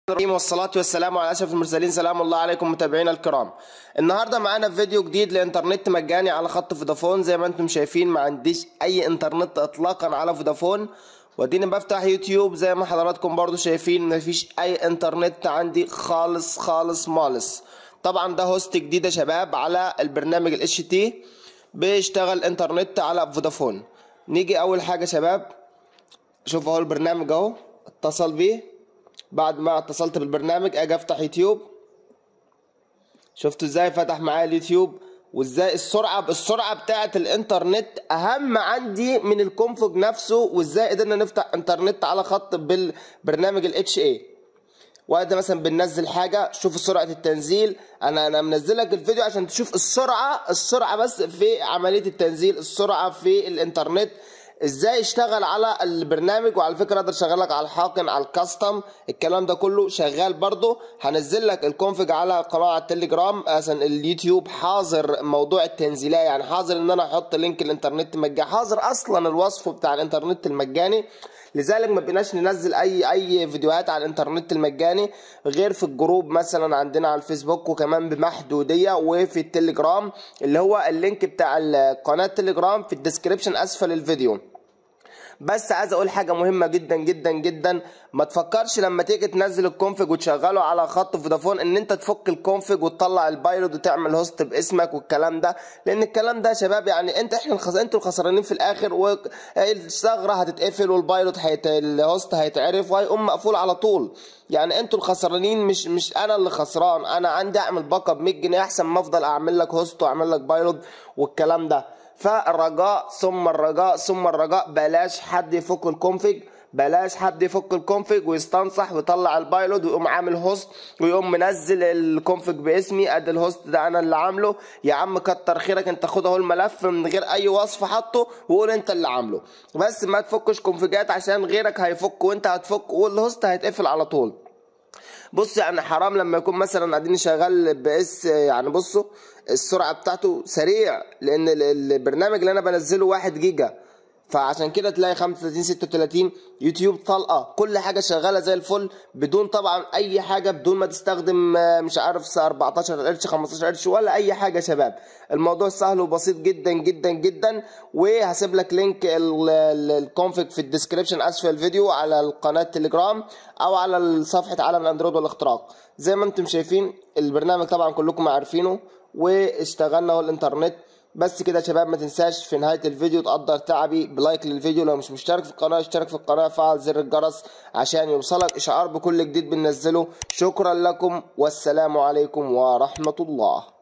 الرحيم والصلاة والسلام على أشرف المرسلين سلام الله عليكم متابعينا الكرام النهاردة معانا فيديو جديد لإنترنت مجاني على خط فودافون زي ما انتم شايفين ما عنديش أي إنترنت إطلاقا على فودافون واديني بفتح يوتيوب زي ما حضراتكم برضو شايفين مفيش أي إنترنت عندي خالص خالص مالص طبعا ده هوست جديد يا شباب على البرنامج الاتش تي بيشتغل إنترنت على فودافون نيجي أول حاجة شباب شوف اهو البرنامج اهو اتصل بيه بعد ما اتصلت بالبرنامج اجي افتح يوتيوب شفتوا ازاي فتح معايا اليوتيوب وازاي السرعه السرعه بتاعه الانترنت اهم عندي من الكونفج نفسه وازاي قدرنا نفتح انترنت على خط بالبرنامج الاتش اي وقت مثلا بننزل حاجه شوف سرعه التنزيل انا انا منزل لك الفيديو عشان تشوف السرعه السرعه بس في عمليه التنزيل السرعه في الانترنت ازاي اشتغل على البرنامج وعلى فكره اقدر اشغلك على الحاقن على الكاستم الكلام ده كله شغال برضه هنزل لك الكونفج على قناه على التليجرام عشان اليوتيوب حاظر موضوع التنزيليه يعني حاظر ان انا احط لينك الانترنت مجاني حاظر اصلا الوصف بتاع الانترنت المجاني لذلك ما بقيناش ننزل اي اي فيديوهات على الانترنت المجاني غير في الجروب مثلا عندنا على الفيسبوك وكمان بمحدوديه وفي التليجرام اللي هو اللينك بتاع القناه التليجرام في الديسكريبشن اسفل الفيديو بس عايز اقول حاجه مهمه جدا جدا جدا ما تفكرش لما تيجي تنزل الكونفج وتشغله على خط فودافون ان انت تفك الكونفج وتطلع البايلوت وتعمل هوست باسمك والكلام ده لان الكلام ده يا شباب يعني انت احنا الخس... انتوا الخسرانين في الاخر والثغره هتتقفل والبايلوت هيت... الهوست هيتعرف وهيقوم مقفول على طول يعني انتوا الخسرانين مش مش انا اللي خسران انا عندي اعمل باك اب 100 جنيه احسن ما افضل اعمل لك هوست واعمل لك بايلوت والكلام ده فالرجاء ثم الرجاء ثم الرجاء بلاش حد يفك الكونفج بلاش حد يفك الكونفج ويستنصح ويطلع البايلوت ويقوم عامل هوست ويقوم منزل الكونفج باسمي ادي الهوست ده انا اللي عامله يا عم كتر خيرك انت خد اهو الملف من غير اي وصف حاطه وقول انت اللي عامله بس ما تفكش كونفجات عشان غيرك هيفك وانت هتفك والهوست هيتقفل على طول بص يعني حرام لما يكون مثلا قاعدين شغال باس يعني بصوا السرعه بتاعته سريع لان البرنامج اللي انا بنزله 1 جيجا فعشان كده تلاقي 35 36 يوتيوب طلقه كل حاجه شغاله زي الفل بدون طبعا اي حاجه بدون ما تستخدم مش عارف 14 قرش 15 قرش ولا اي حاجه يا شباب الموضوع سهل وبسيط جدا جدا جدا وهسيب لك لينك الكونفج في الديسكريبشن اسفل الفيديو على القناه تليجرام او على صفحه عالم الاندرويد والاختراق زي ما انتم شايفين البرنامج طبعا كلكم عارفينه واشتغلنا هو الانترنت بس كده يا شباب ما تنساش في نهايه الفيديو تقدر تعبي بلايك للفيديو لو مش مشترك في القناه اشترك في القناه فعل زر الجرس عشان يوصلك اشعار بكل جديد بننزله شكرا لكم والسلام عليكم ورحمه الله